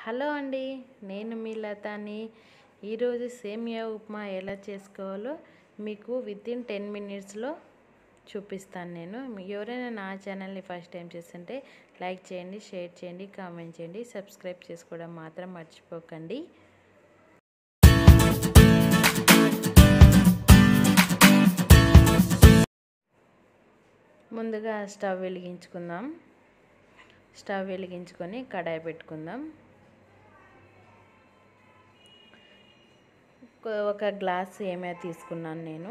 hello అండి నేను మీ లతాని ఈరోజు సేమియా ఉప్మా ఎలా చేసుకోవాలో మీకు విత్ ఇన్ టెన్ మినిట్స్లో చూపిస్తాను నేను ఎవరైనా నా ఛానల్ని ఫస్ట్ టైం చేస్తుంటే లైక్ చేయండి షేర్ చేయండి కామెంట్ చేయండి సబ్స్క్రైబ్ చేసుకోవడం మాత్రం మర్చిపోకండి ముందుగా స్టవ్ వెలిగించుకుందాం స్టవ్ వెలిగించుకొని కడాయి పెట్టుకుందాం ఒక గ్లాస్ ఏమే తీసుకున్నాను నేను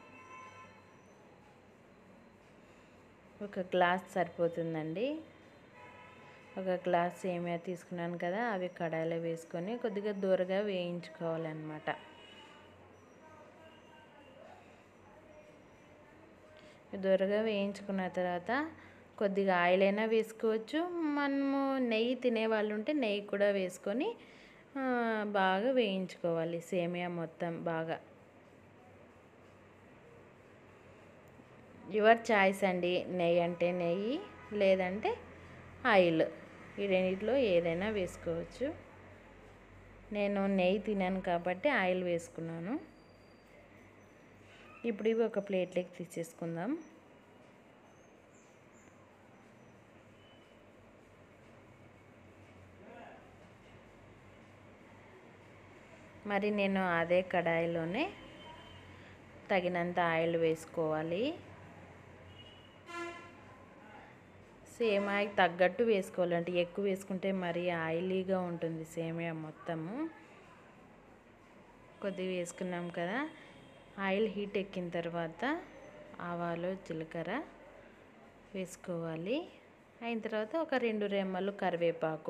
ఒక గ్లాస్ సరిపోతుందండి ఒక గ్లాస్ ఏమియా తీసుకున్నాను కదా అవి కడాయిలో వేసుకొని కొద్దిగా దూరగా వేయించుకోవాలన్నమాట దూరగా వేయించుకున్న తర్వాత కొద్దిగా ఆయిల్ అయినా వేసుకోవచ్చు మనము నెయ్యి తినే వాళ్ళు ఉంటే నెయ్యి కూడా వేసుకొని బాగా వేయించుకోవాలి సేమియా మొత్తం బాగా యువర్ చాయిస్ అండి నెయ్యి అంటే నెయ్యి లేదంటే ఆయిల్ ఈ రెండిట్లో ఏదైనా వేసుకోవచ్చు నేను నెయ్యి తినాను కాబట్టి ఆయిల్ వేసుకున్నాను ఇప్పుడు ఇవి ఒక ప్లేట్లోకి తీసేసుకుందాం మరి నేను అదే కడాయిలోనే తగినంత ఆయిల్ వేసుకోవాలి సేమియాకి తగ్గట్టు వేసుకోవాలంటే ఎక్కువ వేసుకుంటే మరీ ఆయిలీగా ఉంటుంది సేమియా మొత్తము కొద్దిగా వేసుకున్నాం కదా ఆయిల్ హీట్ ఎక్కిన తర్వాత ఆవాలు జీలకర్ర వేసుకోవాలి అయిన తర్వాత ఒక రెండు రెమ్మలు కరివేపాకు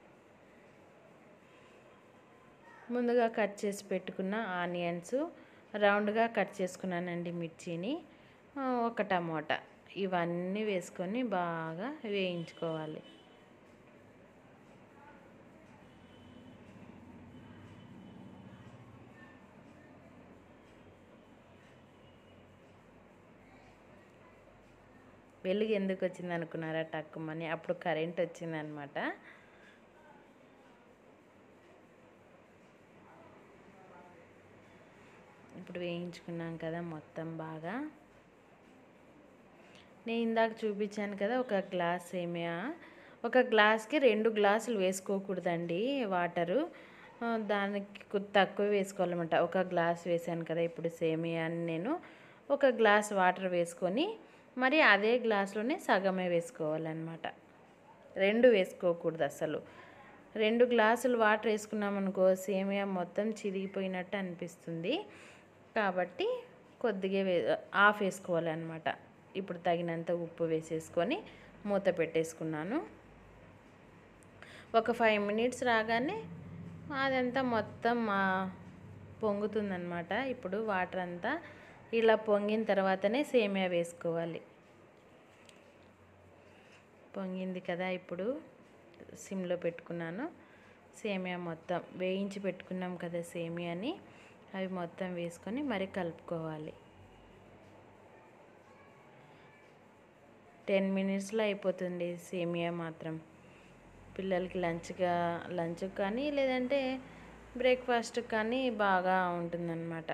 ముందుగా కట్ చేసి పెట్టుకున్న ఆనియన్స్ రౌండ్గా కట్ చేసుకున్నానండి మిర్చిని ఒక టమోటా ఇవన్నీ వేసుకొని బాగా వేయించుకోవాలి వెలుగు ఎందుకు వచ్చింది అనుకున్నారా టక్కుమని అప్పుడు కరెంట్ వచ్చిందనమాట ఇప్పుడు వేయించుకున్నాం కదా మొత్తం బాగా నేను ఇందాక చూపించాను కదా ఒక గ్లాస్ సేమియా ఒక గ్లాస్కి రెండు గ్లాసులు వేసుకోకూడదండి వాటరు దానికి తక్కువ వేసుకోవాలన్నమాట ఒక గ్లాస్ వేసాను కదా ఇప్పుడు సేమియాని నేను ఒక గ్లాస్ వాటర్ వేసుకొని మరి అదే గ్లాస్లోనే సగమే వేసుకోవాలన్నమాట రెండు వేసుకోకూడదు అసలు రెండు గ్లాసులు వాటర్ వేసుకున్నామనుకో సేమియా మొత్తం చిరిగిపోయినట్టు అనిపిస్తుంది కాబట్టి కొద్దిగా వే ఆఫ్ వేసుకోవాలన్నమాట ఇప్పుడు తగినంత ఉప్పు వేసేసుకొని మూత పెట్టేసుకున్నాను ఒక ఫైవ్ మినిట్స్ రాగానే అదంతా మొత్తం పొంగుతుందన్నమాట ఇప్పుడు వాటర్ అంతా ఇలా పొంగిన తర్వాతనే సేమియా వేసుకోవాలి పొంగింది కదా ఇప్పుడు సిమ్లో పెట్టుకున్నాను సేమియా మొత్తం వేయించి పెట్టుకున్నాం కదా సేమియాని అవి మొత్తం వేసుకొని మరి కలుపుకోవాలి టెన్ మినిట్స్లో అయిపోతుంది సేమియా మాత్రం పిల్లలకి లంచ్గా లంచ్ కానీ లేదంటే బ్రేక్ఫాస్ట్ కానీ బాగా ఉంటుందన్నమాట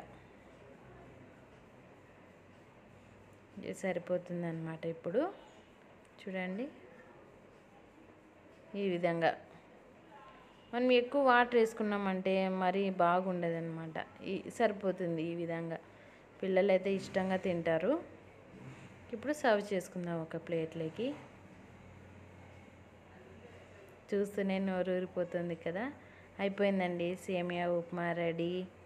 సరిపోతుందన్నమాట ఇప్పుడు చూడండి ఈ విధంగా మనం ఎక్కువ వాటర్ వేసుకున్నామంటే మరీ బాగుండదన్నమాట ఈ సరిపోతుంది ఈ విధంగా పిల్లలు అయితే ఇష్టంగా తింటారు ఇప్పుడు సర్వ్ చేసుకుందాం ఒక ప్లేట్లోకి చూస్తూనే నోరు ఊరిపోతుంది కదా అయిపోయిందండి సేమియా ఉప్మా రెడీ